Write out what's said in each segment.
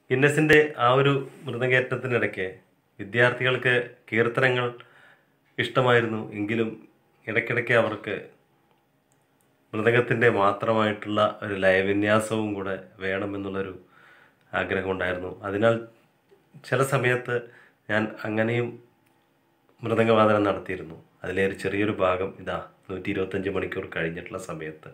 ഇന്നസിൻ്റെ ആ ഒരു മൃതകയറ്റത്തിനിടയ്ക്ക് വിദ്യാർത്ഥികൾക്ക് കീർത്തനങ്ങൾ ഇഷ്ടമായിരുന്നു എങ്കിലും ഇടയ്ക്കിടയ്ക്ക് അവർക്ക് മൃദംഗത്തിൻ്റെ മാത്രമായിട്ടുള്ള ഒരു ലയവിന്യാസവും കൂടെ വേണമെന്നുള്ളൊരു ആഗ്രഹമുണ്ടായിരുന്നു അതിനാൽ ചില സമയത്ത് ഞാൻ അങ്ങനെയും മൃദംഗവാദനം നടത്തിയിരുന്നു അതിലെ ഒരു ചെറിയൊരു ഭാഗം ഇതാ നൂറ്റി ഇരുപത്തഞ്ച് മണിക്കൂർ കഴിഞ്ഞിട്ടുള്ള സമയത്ത്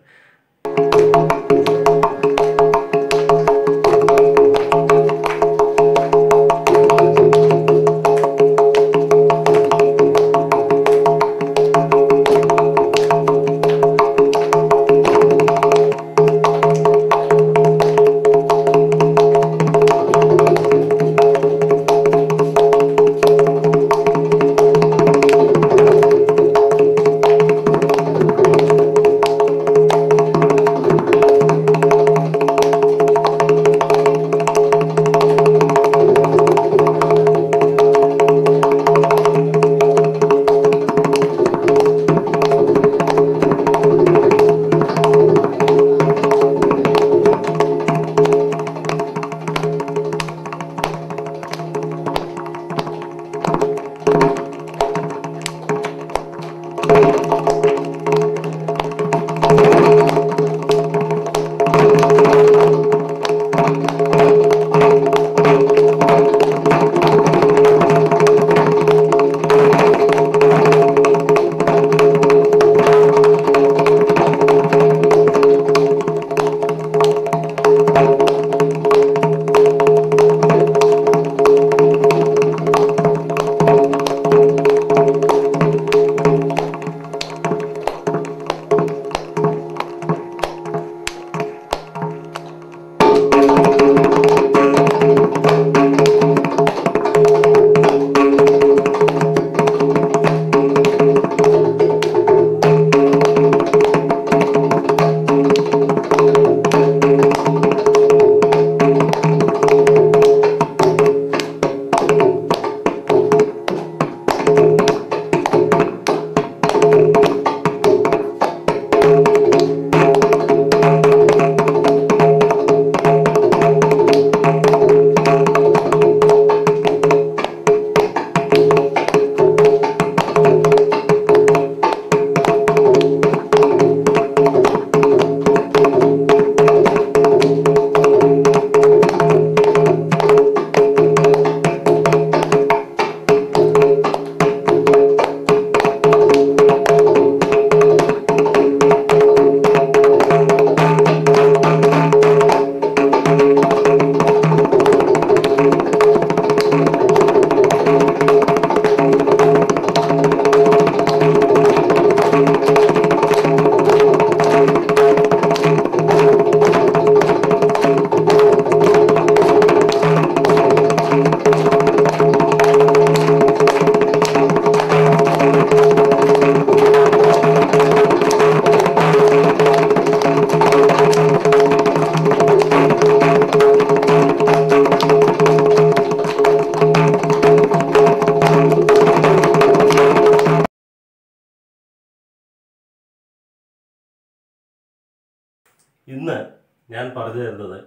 ഇന്ന് ഞാൻ പറഞ്ഞു തരുന്നത്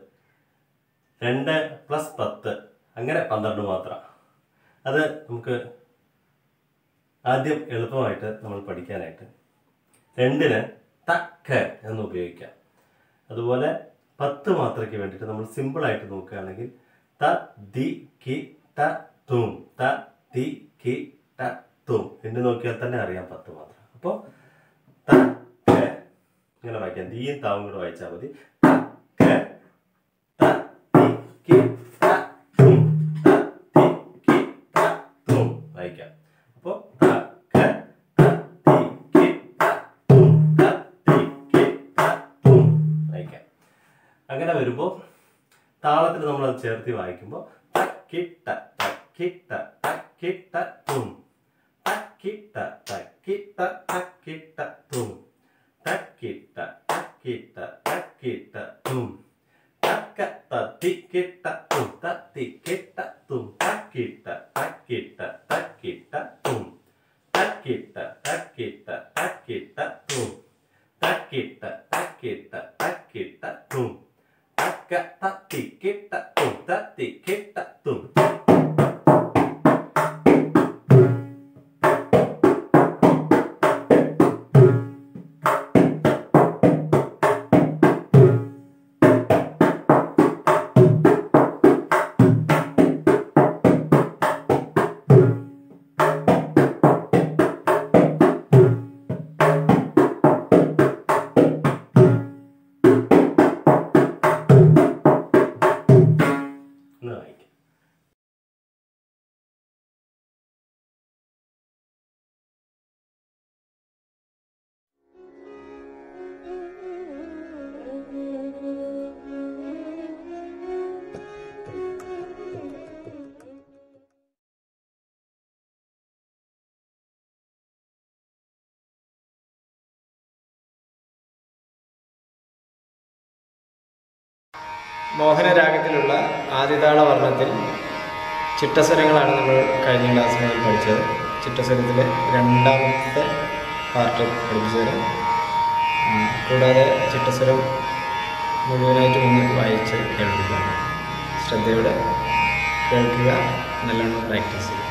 രണ്ട് പ്ലസ് പത്ത് അങ്ങനെ പന്ത്രണ്ട് മാത്രം അത് നമുക്ക് ആദ്യം എളുപ്പമായിട്ട് നമ്മൾ പഠിക്കാനായിട്ട് രണ്ടിന് തക്ക എന്ന് ഉപയോഗിക്കാം അതുപോലെ പത്ത് മാത്രയ്ക്ക് വേണ്ടിയിട്ട് നമ്മൾ സിമ്പിളായിട്ട് നോക്കുകയാണെങ്കിൽ ത ദി കി ത തും ത ദി കി ത തും എന്ന് നോക്കിയാൽ തന്നെ അറിയാം പത്ത് മാത്രം അപ്പോൾ ത ക ഇങ്ങനെ വായിക്കാം ദീയും താവും കൂടെ വായിച്ചാൽ മതി ത ക ത ദി കി ത തും ത ദി കി ത തും വായിക്കാം അപ്പോൾ ത ക ത ദി കി ത തും ത ദി കി ത തും വായിക്കാം അങ്ങനെ വരുമ്പോൾ താളത്തിൽ നമ്മൾ അത് ചേർത്ത് വായിക്കുമ്പോൾ തക്കിട്ട തക്കിട്ട തക്കിട്ട തും തക്കിട്ട തക്കിട്ട തക്കിട്ട തും തക്കിട്ട തക്കിട്ട തക്കിട്ട തും തക്ക തത്തിക്കിട്ട തും തത്തിക്കിട്ട തും തക്കിട്ട തക്കിട്ട തക്കിട്ട തും തക്കിട്ട തക്കിട്ട തക്കിട്ട തും തക്കിട്ട തക്കിട്ട തക്കിട്ട തും തക്ക തക്ക തത്തി കിട്ട തും തത്തി കിട്ട തും എന്ന് വായിക്കാം മോഹനരാഗത്തിലുള്ള ആദിതാള വർണ്ണത്തിൽ ചിട്ടസ്വരങ്ങളാണ് നമ്മൾ കഴിഞ്ഞ ക്ലാസ് മുതൽ പഠിച്ചത് ചിട്ടസ്വരത്തിലെ രണ്ടാമത്തെ പാർട്ട് പഠിപ്പിച്ചു തരാം ഉം, കൂടാതെ ചിട്ടസ്വരം മുഴുവനായിട്ടും ഒന്ന് വായിച്ച് കേൾക്കുക ശ്രദ്ധയോടെ കേൾക്കുക നല്ലോണം പ്രാക്ടീസ് ചെയ്യുക